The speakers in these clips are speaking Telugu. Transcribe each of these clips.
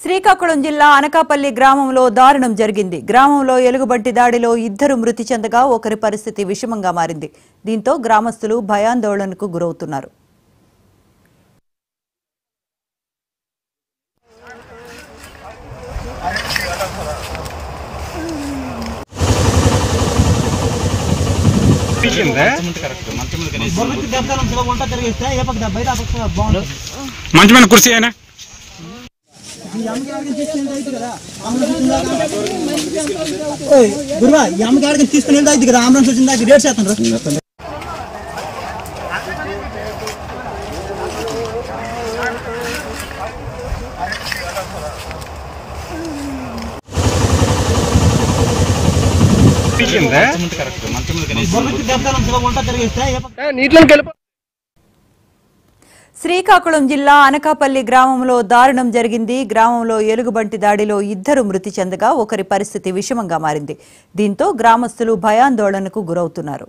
శ్రీకాకుళం జిల్లా అనకాపల్లి గ్రామంలో దారుణం జరిగింది గ్రామంలో ఎలుగుబంటి దాడిలో ఇద్దరు మృతి చెందగా ఒకరి పరిస్థితి విషమంగా మారింది దీంతో గ్రామస్తులు భయాందోళనకు గురవుతున్నారు పీకిందా బొమ్మకి దెబ్బతనం సులభ వంట తిరిగిస్తే ఏ పక్క దెబ్బ అయితే ఆ పక్క బాగుంటుంది మంచి మన కుర్చీ అయినా ఓయ్, గురువా ఈ అమ్మకి ఆడికి తీసుకుని వెళ్తా ఇది ఆంబులెన్స్ వచ్చిందా ఇది రేట్ చేస్తాను పీకిందా బొమ్మకి దెబ్బతనం సులభ వంట తిరిగిస్తే ఏ పక్క నీటిలోకి వెళ్ళిపో శ్రీకాకుళం జిల్లా అనకాపల్లి గ్రామంలో దారుణం జరిగింది గ్రామంలో ఎలుగుబంటి దాడిలో ఇద్దరు మృతి చెందగా ఒకరి పరిస్థితి విషమంగా మారింది దీంతో గ్రామస్తులు భయాందోళనకు గురవుతున్నారు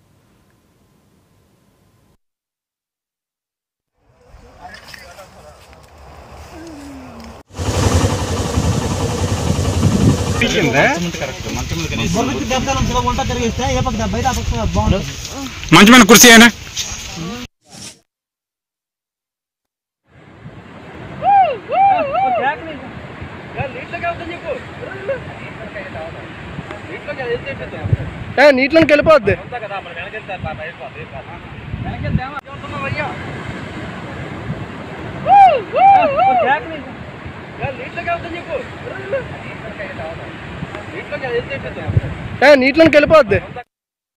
పీకిందా బొమ్మకి దెబ్బతనం సులభ వంట తిరిగిస్తే ఏ పక్క దెబ్బ అయితే ఆ పక్క బాగుంటుంది మంచి మన కుర్చీ అయినా నీటిలోకి వెళ్ళిపోద్ది నీటిలోకి వెళ్ళిపోద్ది